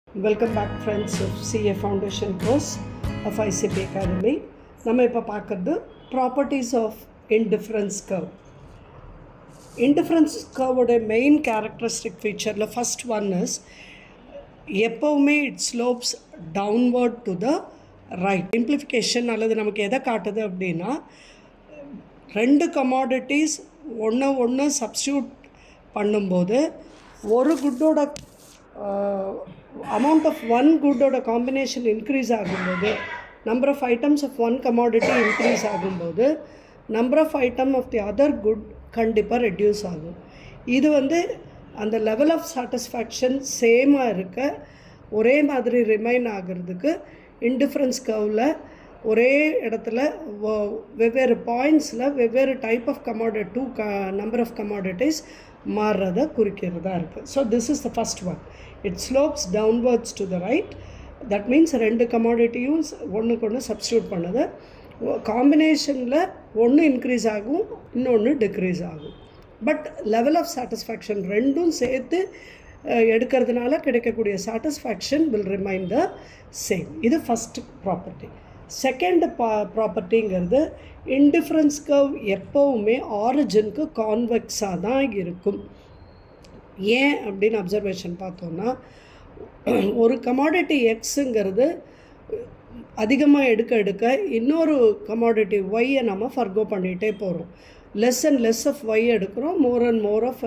welcome back friends of CA foundation course of ICP academy நம்ம இப்போ பார்க்குறது properties of indifference curve indifference கர்வோட main characteristic ஃபீச்சரில் first one is எப்போவுமே it slopes downward to the right simplification அல்லது நமக்கு எதை காட்டுது அப்படின்னா ரெண்டு கமாடிட்டிஸ் ஒன்று ஒன்று சப்ஸ்டியூட் பண்ணும்போது ஒரு குட்டோட அமௌண்ட் ஆஃப் ஒன் குட்டோட காம்பினேஷன் இன்க்ரீஸ் ஆகும்போது number of items of one commodity increase ஆகும்போது number of item of the other good கண்டிப்பாக ரெடியூஸ் ஆகும் இது வந்து அந்த லெவல் ஆஃப் சாட்டிஸ்ஃபேக்ஷன் சேமாக இருக்க ஒரே மாதிரி ரிமைன் ஆகிறதுக்கு இன்டிஃப்ரென்ஸ் கர்வில் ஒரே இடத்துல வ- வெவ்வேறு பாயிண்ட்ஸில் வெவ்வேறு டைப் ஆஃப் கமாடி டூ க நம்பர் ஆஃப் கமாடிட்டிஸ் மாறுறத குறிக்கிறதா இருக்குது so this is the first one it slopes downwards to the right that means ரெண்டு கமாடிட்டியும் ஒன்றுக்கு ஒன்று சப்ஸ்டியூட் பண்ணுது காம்பினேஷனில் ஒன்று இன்க்ரீஸ் ஆகும் இன்னொன்று டிக்ரீஸ் ஆகும் பட் லெவல் ஆஃப் சாட்டிஸ்ஃபேக்ஷன் ரெண்டும் சேர்த்து அஹ், எடுக்கிறதுனால கிடைக்கக்கூடிய satisfaction will remain the same இது ஃபஸ்ட் ப்ராப்பர்ட்டி செகண்ட் பா ப்ராப்பர்ட்டிங்கிறது இன்டிஃப்ரென்ஸ் கர்வ் எப்போவுமே ஆரிஜினுக்கு கான்வெக்ஸாக தான் இருக்கும் ஏன் அப்படின்னு அப்சர்வேஷன் பார்த்தோன்னா ஒரு கமாடிட்டி எக்ஸுங்கிறது அதிகமாக எடுக்க எடுக்க இன்னொரு கமாடிட்டி ஒய்யை நம்ம ஃபர்கோ பண்ணிகிட்டே போகிறோம் less and less of Y எடுக்கிறோம் மோர் அண்ட் மோர் ஆஃப்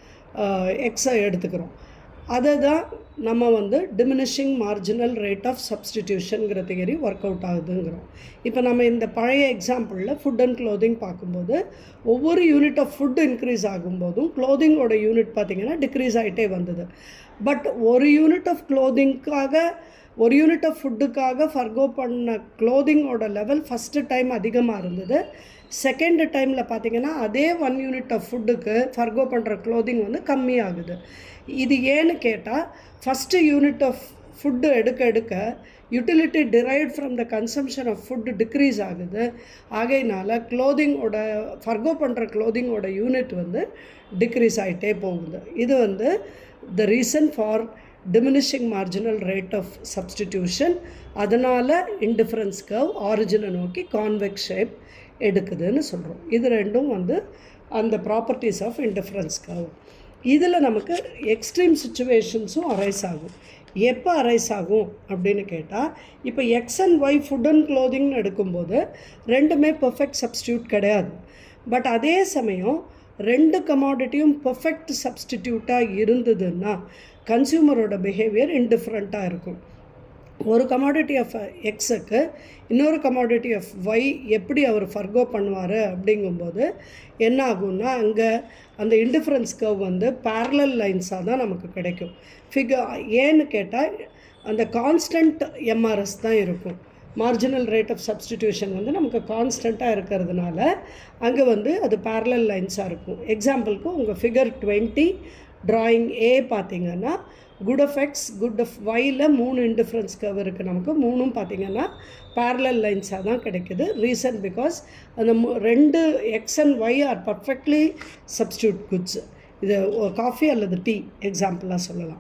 எக்ஸை எடுத்துக்கிறோம் அதை தான் நம்ம வந்து டிமினிஷிங் மார்ஜினல் ரேட் ஆஃப் சப்ஸ்டிடியூஷனுங்கிற தியரி ஒர்க் அவுட் ஆகுதுங்கிறோம் இப்போ நம்ம இந்த பழைய எக்ஸாம்பிளில் ஃபுட் அண்ட் க்ளோதிங் பார்க்கும்போது ஒவ்வொரு யூனிட் ஆஃப் ஃபுட் இன்க்ரீஸ் ஆகும்போதும் க்ளோதிங்கோட யூனிட் பார்த்திங்கன்னா டிக்ரீஸ் ஆகிட்டே வந்தது பட் ஒரு யூனிட் ஆஃப் க்ளோதிங்க்காக ஒரு யூனிட் ஆஃப் ஃபுட்டுக்காக ஃபர்கோ பண்ண க்ளோதிங்கோட லெவல் ஃபஸ்ட்டு டைம் அதிகமாக இருந்தது செகண்ட் டைமில் பார்த்தீங்கன்னா அதே ஒன் யூனிட் ஆஃப் ஃபுட்டுக்கு ஃபர்கோ பண்ணுற க்ளோதிங் வந்து கம்மியாகுது இது ஏன்னு கேட்டால் ஃபஸ்ட்டு யூனிட் ஆஃப் ஃபுட்டு எடுக்க எடுக்க utility derived from the consumption of food decrease ஆகுது ஆகையினால க்ளோதிங்கோட ஃபர்கோ பண்ணுற க்ளோதிங்கோட யூனிட் வந்து டிக்ரீஸ் ஆகிட்டே போகுது இது வந்து the reason for diminishing marginal rate of substitution அதனால் இன்டிஃபரன்ஸ் கர்வ் ஆரிஜினை நோக்கி கான்வெக்ஸ் ஷேப் எடுக்குதுன்னு சொல்கிறோம் இது ரெண்டும் வந்து அந்த ப்ராப்பர்ட்டிஸ் ஆஃப் இன்டிஃபரன்ஸ் கர்வ் இதில் நமக்கு எக்ஸ்ட்ரீம் சுச்சுவேஷன்ஸும் அரைஸ் ஆகும் எப்போ அரைஸ் ஆகும் அப்படின்னு கேட்டால் இப்போ X and Y food and க்ளோதிங்னு எடுக்கும்போது ரெண்டுமே பெர்ஃபெக்ட் சப்ஸ்டியூட் கிடையாது பட் அதே சமயம் ரெண்டு கமாடிட்டியும் பெர்ஃபெக்ட் சப்ஸ்டிடியூட்டாக இருந்ததுன்னா கன்சியூமரோட பிஹேவியர் இன்டிஃப்ரெண்ட்டாக இருக்கும் ஒரு கமாடிட்டி ஆஃப் எக்ஸுக்கு இன்னொரு கமாடிட்டி ஆஃப் ஒய் எப்படி அவர் ஃபர்கோ பண்ணுவார் அப்படிங்கும்போது என்ன ஆகும்னா அங்கே அந்த இன்டிஃபரன்ஸ் கர்வ் வந்து parallel லைன்ஸாக தான் நமக்கு கிடைக்கும் ஃபிகர் ஏன்னு கேட்டால் அந்த கான்ஸ்டன்ட் எம்ஆர்எஸ் தான் இருக்கும் மார்ஜினல் ரேட் ஆஃப் சப்ஸ்டிடியூஷன் வந்து நமக்கு கான்ஸ்டண்ட்டாக இருக்கிறதுனால அங்கே வந்து அது parallel லைன்ஸாக இருக்கும் எக்ஸாம்பிளுக்கு உங்கள் ஃபிகர் டுவெண்ட்டி drawing ஏ பார்த்தீங்கன்னா good of X good of ஒயில் மூணு இன்டிஃப்ரென்ஸ் கர்வ் இருக்குது நமக்கு மூணும் பார்த்தீங்கன்னா parallel லைன்ஸாக தான் கிடைக்குது ரீசன் பிகாஸ் அந்த மு- ரெண்டு X and Y are perfectly substitute goods இது காஃபி அல்லது டீ எக்ஸாம்பிளாக சொல்லலாம்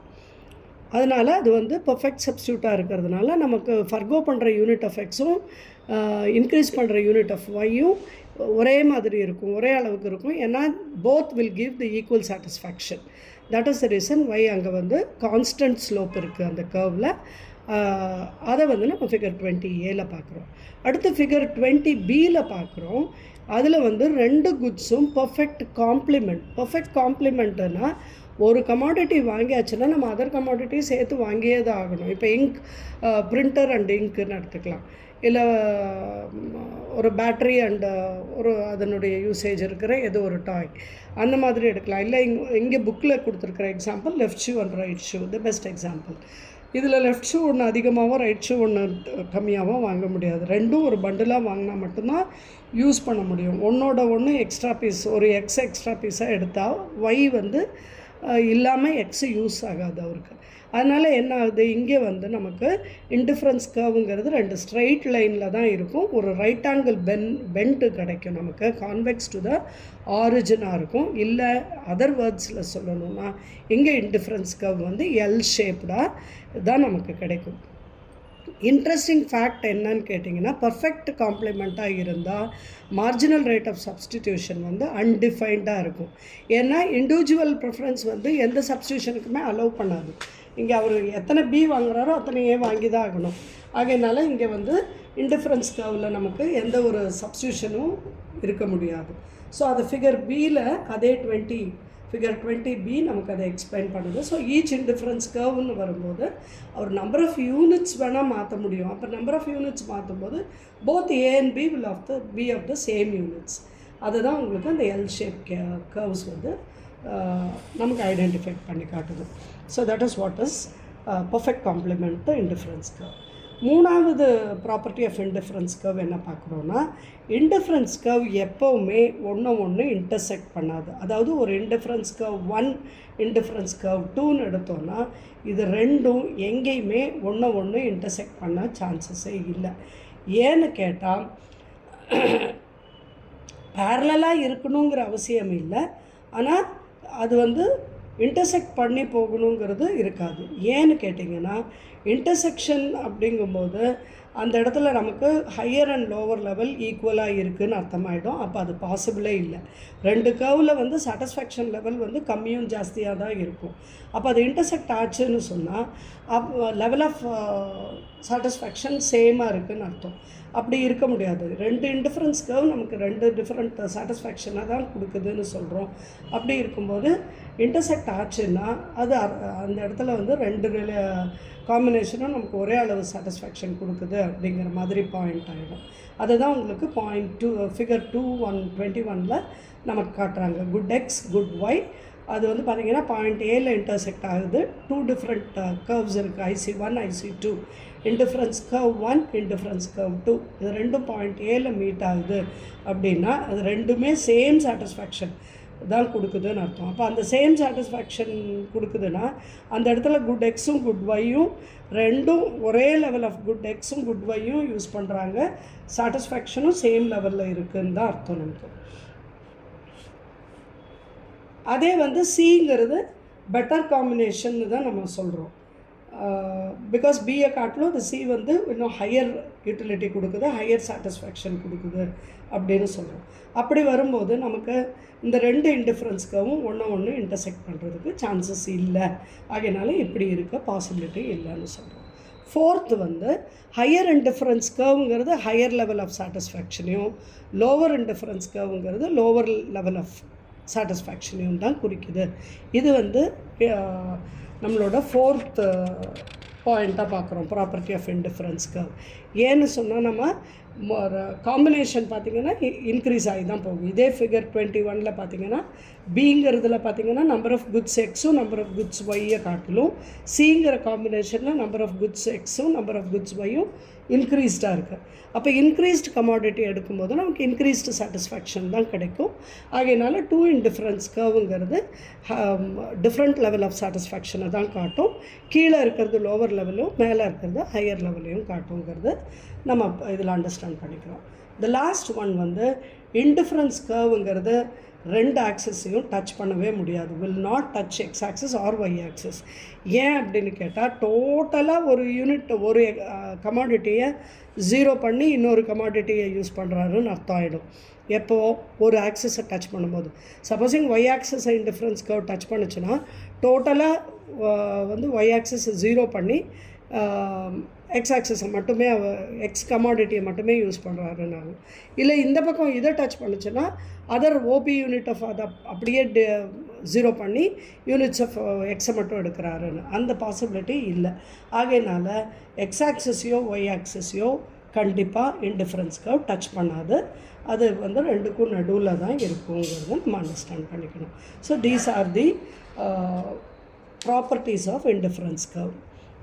அதனால் அது வந்து பர்ஃபெக்ட் சப்ஸ்டியூட்டாக இருக்கிறதுனால நமக்கு ஃபர்கோ பண்ணுற யூனிட் ஆஃப் எக்ஸும் இன்க்ரீஸ் பண்ணுற யூனிட் ஆஃப் ஒய்யும் ஒரே மாதிரி இருக்கும் ஒரே அளவுக்கு இருக்கும் ஏன்னா both will give the equal satisfaction that is the reason why அங்கே வந்து கான்ஸ்டன்ட் ஸ்லோப் இருக்குது அந்த கர்வில் அதை வந்து நம்ம ஃபிகர் டுவெண்ட்டி ஏல பார்க்குறோம் அடுத்து ஃபிகர் டுவெண்ட்டி பியில் பார்க்குறோம் அதில் வந்து ரெண்டு குட்ஸும் பர்ஃபெக்ட் காம்ப்ளிமெண்ட் பர்ஃபெக்ட் காம்ப்ளிமெண்ட்டுனா ஒரு கமாடிட்டி வாங்கியாச்சுன்னா நம்ம அதர் கமாடிட்டி சேர்த்து வாங்கியே தான் ஆகணும் இப்போ இங்க் பிரிண்டர் அண்ட் இங்க்குன்னு எடுத்துக்கலாம் இல்லை ஒரு பேட்ரி அண்டு ஒரு அதனுடைய யூசேஜ் இருக்கிற ஏதோ ஒரு டாய் அந்த மாதிரி எடுக்கலாம் இல்லை இங் இங்கே புக்கில் கொடுத்துருக்குற example left shoe and right shoe the best example இதில் லெஃப்ட் ஷூ ஒன்று அதிகமாகவும் ரைட் ஷூ ஒன்று கம்மியாகவும் வாங்க முடியாது ரெண்டும் ஒரு பண்டிலாக வாங்கினா மட்டும்தான் யூஸ் பண்ண முடியும் ஒன்றோட ஒன்று எக்ஸ்ட்ரா பீஸ் ஒரு எக்ஸ் எக்ஸ்ட்ரா பீஸாக எடுத்தால் ஒய் வந்து இல்லாமல் எக்ஸ் யூஸ் ஆகாது அவருக்கு அதனால் என்ன ஆகுது இங்கே வந்து நமக்கு இன்டிஃப்ரென்ஸ் கர்வுங்கிறது ரெண்டு ஸ்ட்ரைட் லைனில் தான் இருக்கும் ஒரு ரைட் ஆங்கிள் பென் பென்ட்டு கிடைக்கும் நமக்கு கான்வெக்ஸ் டு த ஆரிஜினாக இருக்கும் இல்லை அதர் வேர்ட்ஸில் சொல்லணும்னா இங்கே இன்டிஃப்ரென்ஸ் கர்வ் வந்து எல் ஷேப்டாக தான் நமக்கு கிடைக்கும் இன்ட்ரெஸ்டிங் ஃபேக்ட் என்னன்னு கேட்டிங்கன்னா பர்ஃபெக்ட் காம்ப்ளிமெண்ட்டாக இருந்தால் மார்ஜினல் ரேட் ஆஃப் சப்ஸ்டிடியூஷன் வந்து அன்டிஃபைன்டாக இருக்கும் ஏன்னா இண்டிவிஜுவல் ப்ரிஃபரன்ஸ் வந்து எந்த சப்ஸ்டியூஷனுக்குமே அலோவ் பண்ணாது இங்கே அவர் எத்தனை பி வாங்குறாரோ அத்தனை ஏ வாங்கி தான் ஆகணும் ஆகையினால இங்கே வந்து இன்டிஃபரன்ஸ் கர்வில் நமக்கு எந்த ஒரு சப்ஸ்டியூஷனும் இருக்க முடியாது ஸோ அது ஃபிகர் பியில் அதே டுவெண்ட்டி ஃபிகர் டுவெண்ட்டி பி நமக்கு அதை எக்ஸ்பிளைன் பண்ணுது ஸோ ஈச் இன்டிஃபரன்ஸ் கர்வ்னு வரும்போது அவர் நம்பர் ஆஃப் யூனிட்ஸ் வேணால் மாற்ற முடியும் அப்போ நம்பர் ஆஃப் யூனிட்ஸ் மாற்றும் போது both A and B will of the B of the same units அதுதான் உங்களுக்கு அந்த எல் ஷேப் கர்வ்ஸ் வந்து நமக்கு ஐடென்டிஃபை பண்ணி காட்டுது so that is what is perfect complement to indifference curve மூணாவது ப்ராப்பர்ட்டி ஆஃப் இன்டிஃபரன்ஸ் கர்வ் என்ன பார்க்குறோன்னா இன்டிஃபரன்ஸ் கர்வ் எப்போவுமே ஒன்று ஒன்று இன்டர்செக்ட் பண்ணாது அதாவது ஒரு indifference curve one indifference curve டூன்னு எடுத்தோன்னா இது ரெண்டும் எங்கேயுமே ஒன்று ஒன்று இன்டர்செக்ட் பண்ண சான்சஸே இல்லை ஏன்னு கேட்டால் பேரலாக இருக்கணுங்கிற அவசியம் இல்லை ஆனால் அது வந்து இன்டர்செக்ட் பண்ணி போகணுங்கிறது இருக்காது ஏன்னு கேட்டிங்கன்னா இன்டர்செக்ஷன் அப்படிங்கும்போது அந்த இடத்துல நமக்கு ஹையர் அண்ட் லோவர் லெவல் ஈக்குவலாக இருக்குதுன்னு அர்த்தமாயிடும் அப்போ அது பாசிபிளே இல்லை ரெண்டு கர்வில் வந்து சாட்டிஸ்ஃபேக்ஷன் லெவல் வந்து கம்மியும் ஜாஸ்தியாக தான் இருக்கும் அப்போ அது இன்டர்செக்ட் ஆச்சுன்னு சொன்னால் அப் லெவல் ஆஃப் சாட்டிஸ்ஃபேக்ஷன் சேமாக இருக்குதுன்னு அர்த்தம் அப்படி இருக்க முடியாது ரெண்டு இன்டிஃபரன்ஸ் கர்வ் நமக்கு ரெண்டு டிஃப்ரெண்ட் சாட்டிஸ்ஃபேக்ஷனாக தான் கொடுக்குதுன்னு சொல்கிறோம் அப்படி இருக்கும்போது இன்டர்செக்ட் ஆச்சுன்னா அது அந்த இடத்துல வந்து ரெண்டு காம்பினேஷனும் நமக்கு ஒரே அளவு சாட்டிஸ்ஃபேக்ஷன் கொடுக்குது அப்படிங்கிற மாதிரி பாயிண்ட் ஆகிடும் அதுதான் உங்களுக்கு point two figure two one twenty ஒனில் நமக்கு காட்டுறாங்க குட் எக்ஸ் குட் ஒய் அது வந்து பார்த்திங்கன்னா பாயிண்ட் ஏல இன்டர்செக்ட் ஆகுது டூ டிஃப்ரெண்ட் கர்வ்ஸ் இருக்குது IC one IC two indifference curve one indifference curve two இது ரெண்டும் பாயிண்ட் ஏல மீட் ஆகுது அப்படின்னா அது ரெண்டுமே சேம் சாட்டிஸ்ஃபேக்ஷன் தான் கொடுக்குதுன்னு அர்த்தம் அப்போ அந்த சேம் சாட்டிஸ்ஃபேக்ஷன் கொடுக்குதுன்னா அந்த இடத்துல குட் எக்ஸும் குட் ஒய்யும் ரெண்டும் ஒரே லெவல் ஆஃப் குட் எக்ஸும் குட் ஒய்யும் யூஸ் பண்ணுறாங்க சாட்டிஸ்ஃபேக்ஷனும் சேம் லெவலில் இருக்குதுன்னு தான் அர்த்தம் நமக்கு அதே வந்து சிங்கிறது பெட்டர் காம்பினேஷன்னு தான் நம்ம சொல்கிறோம் பிகாஸ் பிஏ காட்டிலும் இந்த சி வந்து இன்னும் ஹையர் யூட்டிலிட்டி கொடுக்குது ஹையர் சாட்டிஸ்ஃபேக்ஷன் கொடுக்குது அப்படின்னு சொல்கிறோம் அப்படி வரும்போது நமக்கு இந்த ரெண்டு இன்டிஃப்ரென்ஸ்க்காகவும் ஒன்று ஒன்று இன்டர்செக்ட் பண்ணுறதுக்கு சான்சஸ் இல்லை ஆகையினால இப்படி இருக்க பாசிபிலிட்டி இல்லைன்னு சொல்கிறோம் ஃபோர்த்து வந்து ஹையர் இன்டிஃபரன்ஸ் கர்வுங்கிறது ஹையர் லெவல் ஆஃப் சாட்டிஸ்ஃபேக்ஷனையும் லோவர் இன்டிஃபரன்ஸ் கர்வுங்கிறது லோவர் லெவல் ஆஃப் சாட்டிஸ்ஃபேக்ஷனையும் தான் குறிக்குது இது வந்து நம்மளோட ஃபோர்த் பாயிண்ட்டாக பார்க்குறோம் ப்ராப்பர்ட்டி ஆஃப் இன்டிஃபரன்ஸ் கர்வ் ஏன்னு சொன்னால் நம்ம காம்பினேஷன் பார்த்திங்கன்னா இன்க்ரீஸ் ஆகி தான் போகும் இதே ஃபிகர் டுவெண்ட்டி ஒனில் பார்த்தீங்கன்னா பிங்கிறதுல பார்த்தீங்கன்னா நம்பர் ஆஃப் குட்ஸ் எக்ஸும் நம்பர் ஆஃப் குட்ஸ் ஒய்யை காட்டிலும் சிங்கிற காம்பினேஷனில் நம்பர் ஆஃப் குட்ஸ் எக்ஸும் நம்பர் ஆஃப் குட்ஸ் ஒய்யும் இன்க்ரீஸ்டாக இருக்குது அப்போ இன்க்ரீஸ்டு கமாடிட்டி எடுக்கும்போது நமக்கு இன்க்ரீஸ்டு சாட்டிஸ்ஃபேக்ஷன் தான் கிடைக்கும் ஆகையினால டூ இன் டிஃப்ரென்ஸ் கர்வுங்கிறது டிஃப்ரெண்ட் லெவல் ஆஃப் சாட்டிஸ்ஃபேக்ஷனை தான் காட்டும் கீழே இருக்கிறது லோவர் லெவலும் மேலே இருக்கிறது ஹையர் லெவலையும் காட்டுங்கிறது நம்ம இதில் அண்டர்ஸ்டாண்ட் பண்ணிக்கிறோம் த லாஸ்ட் ஒன் வந்து இன்டிஃப்ரென்ஸ் கர்வுங்கிறது ரெண்டு ஆக்சஸையும் டச் பண்ணவே முடியாது will not touch X axis or Y axis ஏன் அப்படின்னு கேட்டால் டோட்டலாக ஒரு யூனிட் ஒரு கமாடிட்டியை ஜீரோ பண்ணி இன்னொரு கமாடிட்டியை யூஸ் பண்ணுறாருன்னு அர்த்தம் ஆகிடும் எப்போ ஒரு ஆக்சஸை டச் பண்ணும்போது சப்போஸிங் ஒய் ஆக்சஸை இன்டிஃப்ரென்ஸ் கர்வ் டச் பண்ணுச்சுன்னா டோட்டலாக வந்து ஒய் ஆக்சஸை ஜீரோ பண்ணி எக்ஸ் ஆக்சஸை மட்டுமே அவ எக்ஸ் கமாடிட்டியை மட்டுமே யூஸ் பண்ணுறாரு நான் இல்லை இந்த பக்கம் இதை டச் பண்ணுச்சுன்னா அதர் ஓபி யூனிட் ஆஃப் அதை அப்படியே ஜீரோ பண்ணி யூனிட்ஸ் ஆஃப் எக்ஸை மட்டும் எடுக்கிறாருன்னு அந்த பாசிபிலிட்டி இல்லை ஆகையினால எக்ஸ் ஆக்சஸையோ ஒய் ஆக்சஸையோ கண்டிப்பாக இன்டிஃபரன்ஸ் கர்வ் டச் பண்ணாது அது வந்து ரெண்டுக்கும் நடுவில் தான் இருக்குங்கிறத நம்ம அண்டர்ஸ்டாண்ட் பண்ணிக்கணும் so these are the properties of indifference curve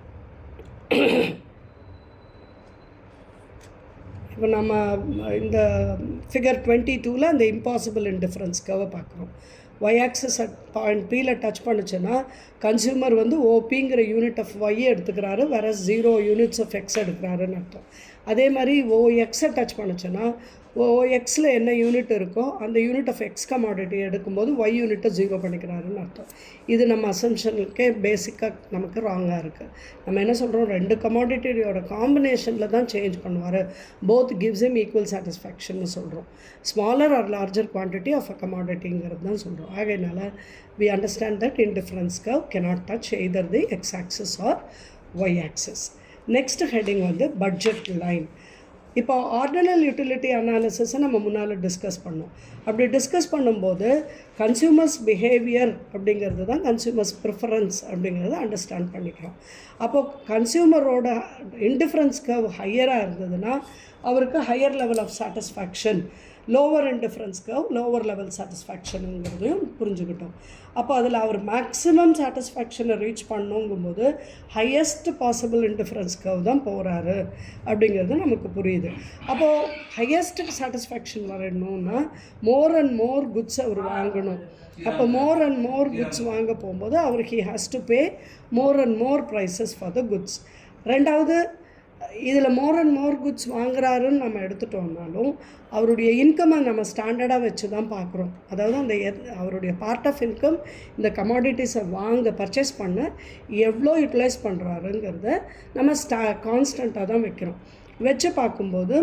இப்போ நம்ம இந்த ஃபிகர் டுவெண்ட்டி டூவில் அந்த இம்பாசிபிள் இன்டிஃபரன்ஸ் கர்வை பார்க்குறோம் ஒய் ஆக்சஸ் அட் பாயிண்ட் பியில் டச் பண்ணுச்சுன்னா கன்சியூமர் வந்து ஓபிங்கிற யூனிட் ஆஃப் ஒய் எடுத்துக்கிறாரு வேற ஜீரோ யூனிட்ஸ் ஆஃப் எக்ஸ் எடுக்கிறாருன்னு அர்த்தம் அதே மாதிரி ஓ எக்ஸை டச் பண்ணுச்சுன்னா ஓ எக்ஸில் என்ன யூனிட் இருக்கோ அந்த யூனிட் ஆஃப் எக்ஸ் கமாடிட்டி எடுக்கும்போது ஒய் யூனிட்டை ஜீரோ பண்ணிக்கிறாருன்னு அர்த்தம் இது நம்ம அசம்ஷனுக்கே பேசிக்காக நமக்கு ராங்காக இருக்குது நம்ம என்ன சொல்கிறோம் ரெண்டு கமாடிட்டியோட காம்பினேஷனில் தான் சேஞ்ச் பண்ணுவார் both gives him equal satisfaction சொல்கிறோம் smaller or larger quantity of a கமாடிட்டிங்கிறது தான் சொல்கிறோம் ஆகையினால we understand that indifference curve cannot touch either the X axis or Y axis next heading வந்து பட்ஜெட் லைன் இப்போ ordinal utility அனாலிசிஸை நம்ம முன்னால் டிஸ்கஸ் பண்ணோம் அப்படி டிஸ்கஸ் பண்ணும்போது கன்சியூமர்ஸ் பிஹேவியர் அப்படிங்கிறது தான் கன்சியூமர்ஸ் ப்ரிஃபரன்ஸ் அப்படிங்கிறத அண்டர்ஸ்டாண்ட் பண்ணிக்கிறோம் அப்போது கன்சியூமரோட இன்டிஃபரன்ஸ் கர்வ் ஹையராக இருந்ததுன்னா அவருக்கு higher level of satisfaction lower indifference curve lower level சாட்டிஸ்ஃபேக்ஷனுங்கிறதையும் புரிஞ்சுக்கிட்டோம் அப்போ அதில் அவர் மேக்ஸிமம் சாட்டிஸ்ஃபேக்ஷனை ரீச் பண்ணுங்கும்போது ஹையஸ்ட் பாசிபிள் இன்டிஃபரன்ஸ் கர்வ் தான் போகிறாரு அப்படிங்கிறது நமக்கு புரியுது அப்போது ஹையஸ்ட் சாட்டிஸ்ஃபேக்ஷன் வரணும்னா மோர் அண்ட் மோர் குட்ஸ் அவர் வாங்கணும் அப்போ மோர் அண்ட் மோர் குட்ஸ் வாங்க போகும்போது அவர் he has to pay more and more prices for the goods ரெண்டாவது இதில் மோர் அண்ட் மோர் குட்ஸ் வாங்குறாருன்னு நம்ம எடுத்துட்டோம்னாலும் அவருடைய இன்கம்மை நம்ம ஸ்டாண்டர்டாக வச்சு தான் பார்க்குறோம் அதாவது அந்த எத்- அவருடைய பார்ட் ஆஃப் இன்கம் இந்த கமாடிட்டிஸை வாங்க பர்ச்சேஸ் பண்ண எவ்வளோ யூட்டிலைஸ் பண்ணுறாருங்கிறத நம்ம ஸ்டா கான்ஸ்டண்ட்டாக தான் வைக்கிறோம் வச்சு பார்க்கும்போது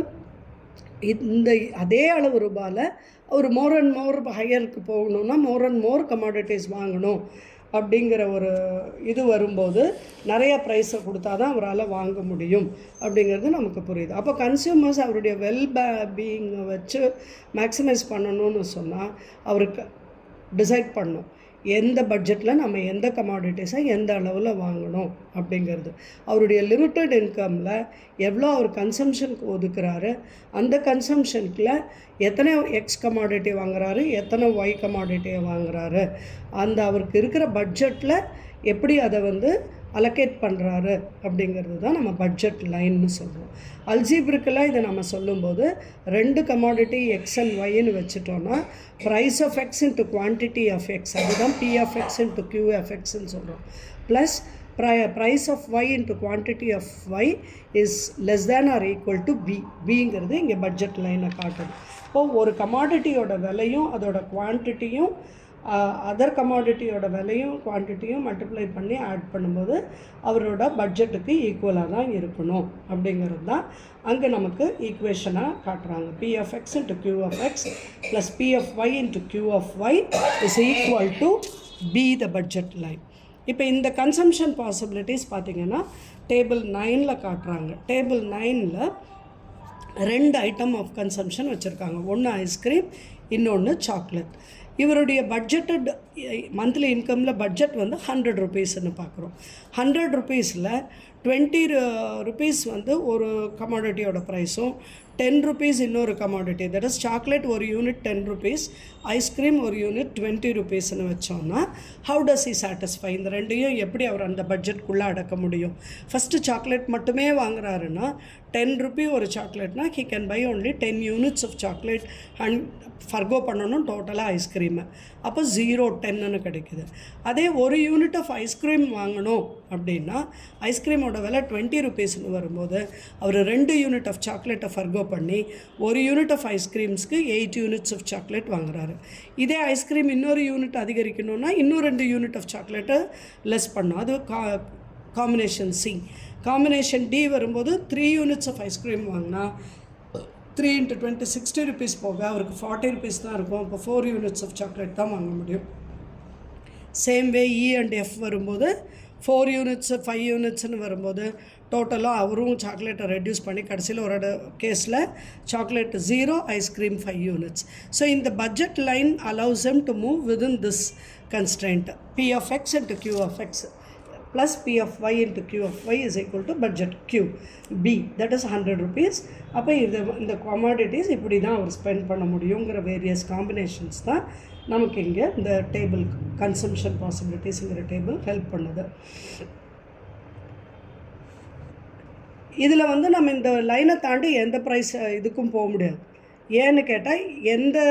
இந்த அதே அளவு ரூபாயில் அவர் மோர் அண்ட் மோர் ஹையருக்கு போகணுன்னா மோர் அண்ட் மோர் கமாடிட்டிஸ் வாங்கணும் அப்படிங்கிற ஒரு இது வரும்போது நிறைய ப்ரைஸை கொடுத்தா தான் அவரால் வாங்க முடியும் அப்படிங்கிறது நமக்கு புரியுது அப்போ கன்சியூமர்ஸ் அவருடைய வெல் பே பீயிங்கை வச்சு மேக்ஸிமைஸ் பண்ணணும்னு சொன்னால் அவருக்கு டிசைட் பண்ணும் எந்த பட்ஜெட்டில் நம்ம எந்த கமாடிட்டிஸை எந்த அளவில் வாங்கணும் அப்படிங்கிறது அவருடைய லிமிட்டட் இன்கமில் எவ்வளோ அவர் கன்சம்ஷனுக்கு ஒதுக்குறாரு அந்த கன்சம்ஷனுக்குள்ள எத்தனை எக்ஸ் கமாடிட்டி வாங்குறாரு எத்தனை ஒய் கமாடிட்டியை வாங்குறாரு அந்த அவருக்கு இருக்கிற பட்ஜெட்டில் எப்படி அதை வந்து அலோகேட் பண்ணுறாரு அப்படிங்கிறது தான் நம்ம பட்ஜெட் லைன்னு சொல்கிறோம் அல்ஜீப்ரிக்கில் இதை நம்ம சொல்லும்போது ரெண்டு கமாடிட்டி எக்ஸ் அண்ட் ஒய்ன்னு வச்சுட்டோன்னா price of X into quantity of X அதுதான் P of X into Q F எக்ஸ்ன்னு சொல்கிறோம் ப்ளஸ் ப்ரை price of Y into quantity of Y is less than or equal to B பிங்கிறது இங்கே budget லைனை காட்டுது இப்போது ஒரு கமாடிட்டியோட விலையும் அதோட குவான்டிட்டியும் அதர் கமாடிட்டியோட விலையும் குவான்டிட்டியும் மல்டிப்ளை பண்ணி ஆட் பண்ணும்போது அவரோட பட்ஜெட்டுக்கு ஈக்குவலாக தான் இருக்கணும் அப்படிங்கிறது தான் அங்கே நமக்கு ஈக்குவேஷனாக காட்டுறாங்க P of X into Q of X plus P of Y into Q of Y is equal to B the budget line இப்போ இந்த கன்சம்ஷன் பாசிபிலிட்டிஸ் பார்த்தீங்கன்னா டேபிள் நைனில் காட்டுறாங்க டேபிள் நைனில் ரெண்டு ஐட்டம் ஆஃப் கன்சம்ஷன் வச்சுருக்காங்க ஒன்று ஐஸ்கிரீம் இன்னொன்று சாக்லேட் இவருடைய பட்ஜெட்டட் மந்த்லி இன்கமில் பட்ஜெட் வந்து ஹண்ட்ரட் ருபீஸ்னு பார்க்குறோம் ஹண்ட்ரட் ருபீஸில் டுவெண்ட்டி ருபீஸ் வந்து ஒரு கமாடிட்டியோட ப்ரைஸும் டென் ருபீஸ் இன்னொரு கமாடிட்டி தட் இஸ் சாக்லேட் ஒரு யூனிட் டென் ருபீஸ் ஐஸ்கிரீம் ஒரு யூனிட் டுவெண்ட்டி ருபீஸ்னு வச்சோம்னா ஹவு டஸ் he சாட்டிஸ்ஃபை இந்த ரெண்டையும் எப்படி அவர் அந்த பட்ஜெட்குள்ளே அடக்க முடியும் ஃபஸ்ட்டு சாக்லேட் மட்டுமே வாங்குறாருன்னா டென் ருபி ஒரு சாக்லேட்னா he can buy only ten units of chocolate and forgo பண்ணணும் டோட்டலாக ஐஸ்கிரீமை அப்போ ஜீரோ டென்னு கிடைக்குது அதே ஒரு யூனிட் ஆஃப் ஐஸ்கிரீம் வாங்கணும் அப்படின்னா ஐஸ்கிரீமோட விலை டுவெண்ட்டி ருபீஸ்னு வரும்போது அவர் ரெண்டு யூனிட் ஆஃப் சாக்லேட்டை ஃபர்கோ பண்ணி ஒரு யூனிட் ஆஃப் ஐஸ்கிரீம்ஸ்க்கு எயிட் யூனிட்ஸ் ஆஃப் சாக்லேட் வாங்குறாரு இதே ஐஸ்கிரீம் இன்னொரு யூனிட் அதிகரிக்கணும்னா இன்னும் ரெண்டு யூனிட் ஆஃப் சாக்லேட்டை லெஸ் பண்ணும் அது கா காம்பினேஷன் சி காம்பினேஷன் டி வரும்போது த்ரீ யூனிட்ஸ் ஆஃப் ஐஸ்கிரீம் வாங்கினா three into twenty sixty rupees போக அவருக்கு ஃபார்ட்டி ருபீஸ் தான் இருக்கும் அப்போ ஃபோர் யூனிட்ஸ் ஆஃப் சாக்லேட் தான் வாங்க முடியும் same way E and F வரும்போது ஃபோர் யூனிட்ஸு ஃபைவ் யூனிட்ஸ்னு வரும்போது டோட்டலாக அவரும் சாக்லேட்டை ரெடியூஸ் பண்ணி கடைசியில் ஒரு கேஸில் chocolate zero ice cream five units so இந்த budget line allows him to move within this constant P of X into Q of X plus P of y into Q of y is equal to budget Q B that is 100 rupees அப்போ இது இந்த commodities இப்படி தான் அவர் spend பண்ண முடியுங்கிற various combinations தான் நமக்கு இங்கே இந்த டேபிள் கன்சம்ஷன் பாசிபிலிட்டிஸுங்கிற டேபிள் ஹெல்ப் பண்ணுது இதில் வந்து நம்ம இந்த லைனை தாண்டி எந்த ப்ரைஸ் இதுக்கும் போக முடியாது ஏன்னு கேட்டால் எந்த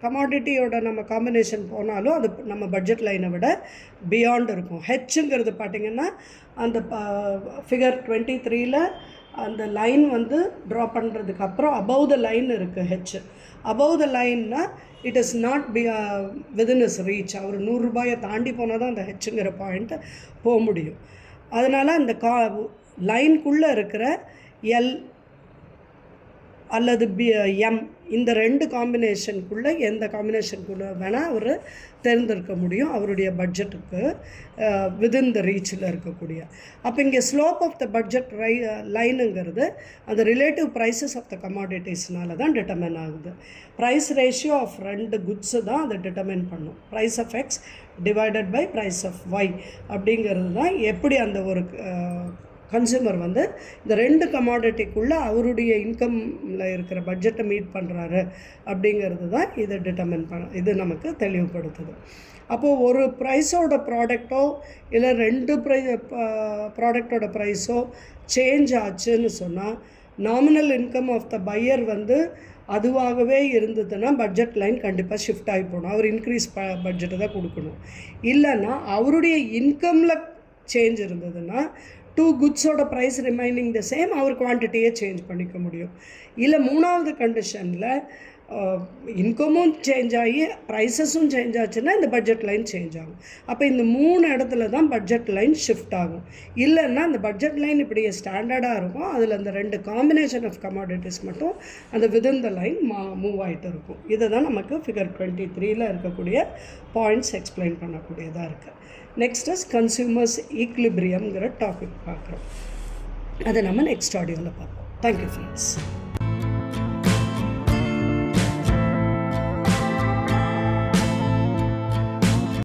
கமாடிட்டியோட நம்ம காம்பினேஷன் போனாலும் அது நம்ம பட்ஜெட் லைனை விட பியாண்ட் இருக்கும் ஹெச்சுங்கிறது பார்த்திங்கன்னா அந்த ஃபிகர் டுவெண்ட்டி த்ரீல அந்த லைன் வந்து ட்ரா பண்ணுறதுக்கு அப்புறம் அபவ் த லைன் இருக்குது ஹெச் அபவ் த லைன்னா it is not be within is reach அவர் நூறுரூபாயை தாண்டி போனால் தான் அந்த ஹெச்சுங்கிற பாயிண்ட்டு போக முடியும் அதனால் அந்த கா லைனுக்குள்ளே இருக்கிற எல் அல்லது பி எம் இந்த ரெண்டு காம்பினேஷனுக்குள்ளே எந்த காம்பினேஷனுக்குள்ளே வேணால் அவர் தேர்ந்தெடுக்க முடியும் அவருடைய பட்ஜெட்டுக்கு விதின் த ரீச்சில் இருக்கக்கூடிய அப்போ இங்கே ஸ்லோப் ஆஃப் த பட்ஜெட் ரை லைனுங்கிறது அந்த ரிலேட்டிவ் ப்ரைஸஸ் ஆஃப் த கமாடிட்டிஸ்னால தான் டிட்டர்மின் ஆகுது ப்ரைஸ் ரேஷியோ ஆஃப் ரெண்டு குட்ஸு தான் அதை டிட்டர்மின் பண்ணும் price of X divided by price of Y அப்படிங்கிறது தான் எப்படி அந்த ஒரு கன்சியூமர் வந்து இந்த ரெண்டு கமாடிட்டிக்குள்ளே அவருடைய இன்கமில் இருக்கிற பட்ஜெட்டை மீட் பண்ணுறாரு அப்படிங்கிறது தான் இதை டிட்டர்மின் பண்ண இது நமக்கு தெளிவுபடுத்துது அப்போது ஒரு ப்ரைஸோட ப்ராடக்டோ இல்லை ரெண்டு ப்ரை ப்ராடக்டோட ப்ரைஸோ சேஞ்ச் ஆச்சுன்னு சொன்னால் nominal income of the buyer வந்து அதுவாகவே இருந்ததுன்னா பட்ஜெட் லைன் கண்டிப்பாக ஷிஃப்ட் ஆகி போகணும் அவர் இன்க்ரீஸ் ப பட்ஜெட்டை தான் கொடுக்கணும் இல்லைன்னா அவருடைய இன்கமில் சேஞ்ச் இருந்ததுன்னா டூ குட்ஸோட ப்ரைஸ் ரிமைனிங் த சேம் அவர் குவான்டிட்டியே சேஞ்ச் பண்ணிக்க முடியும் இல்லை மூணாவது கண்டிஷனில் இன்கமும் சேஞ்ச் ஆகி ப்ரைஸஸும் சேஞ்ச் ஆச்சுன்னா இந்த பட்ஜெட் லைன் சேஞ்ச் ஆகும் அப்போ இந்த மூணு இடத்துல தான் பட்ஜெட் லைன் ஷிஃப்ட் ஆகும் இல்லைன்னா அந்த பட்ஜெட் லைன் இப்படி ஸ்டாண்டர்டாக இருக்கும் அதில் அந்த ரெண்டு காம்பினேஷன் ஆஃப் கமாடிட்டிஸ் மட்டும் அந்த விதின் த லைன் மா மூவ் ஆகிட்டு இருக்கும் இதை தான் நமக்கு ஃபிகர் டுவெண்ட்டி த்ரீல இருக்கக்கூடிய பாயிண்ட்ஸ் எக்ஸ்பிளைன் பண்ணக்கூடியதாக இருக்குது நெக்ஸ்ட் இஸ் கன்சியூமர்ஸ் ஈக்லிபிரியம்ங்கிற டாபிக் பார்க்குறோம் அதை நம்ம நெக்ஸ்ட் ஆடியோவில் பார்ப்போம் தேங்க்யூ ஃப்ரெண்ட்ஸ்